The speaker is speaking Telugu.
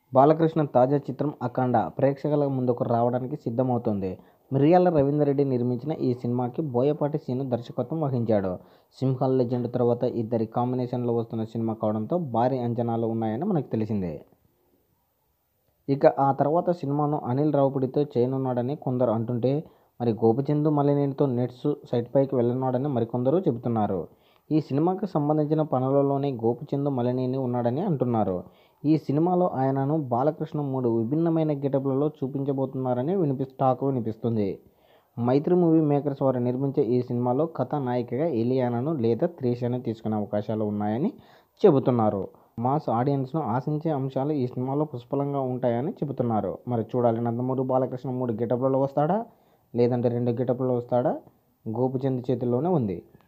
బాలకృష్ణ తాజా చిత్రం అఖండ ప్రేక్షకుల ముందుకు రావడానికి సిద్ధమవుతోంది మిర్యాల రవీందర్ రెడ్డి నిర్మించిన ఈ సినిమాకి బోయపాటి సీను దర్శకత్వం వహించాడు సింహాల్ లెజెండ్ తర్వాత ఇద్దరి కాంబినేషన్లో వస్తున్న సినిమా కావడంతో భారీ అంచనాలు ఉన్నాయని మనకు తెలిసిందే ఇక ఆ తర్వాత సినిమాను అనిల్ రావుపూడితో చేయనున్నాడని కొందరు అంటుంటే మరి గోపిచంద్ మలినేనితో నెట్స్ సైట్పైకి వెళ్ళనున్నాడని మరికొందరు చెబుతున్నారు ఈ సినిమాకి సంబంధించిన పనులలోనే గోపిచంద్ మలినేని ఉన్నాడని అంటున్నారు ఈ సినిమాలో ఆయనను బాలకృష్ణ మూడు విభిన్నమైన గెటప్లలో చూపించబోతున్నారని వినిపి టాక్ వినిపిస్తుంది మైత్రి మూవీ మేకర్స్ వారు నిర్మించే ఈ సినిమాలో కథానాయికగా ఇలియానాను లేదా త్రిషను తీసుకునే అవకాశాలు ఉన్నాయని చెబుతున్నారు మాస్ ఆడియన్స్ను ఆశించే అంశాలు ఈ సినిమాలో పుష్కలంగా ఉంటాయని చెబుతున్నారు మరి చూడాలి నందమూరి బాలకృష్ణ మూడు గెటప్లలో వస్తాడా లేదంటే రెండు గెటప్లలో వస్తాడా గోపిచంద్ చేతుల్లోనే ఉంది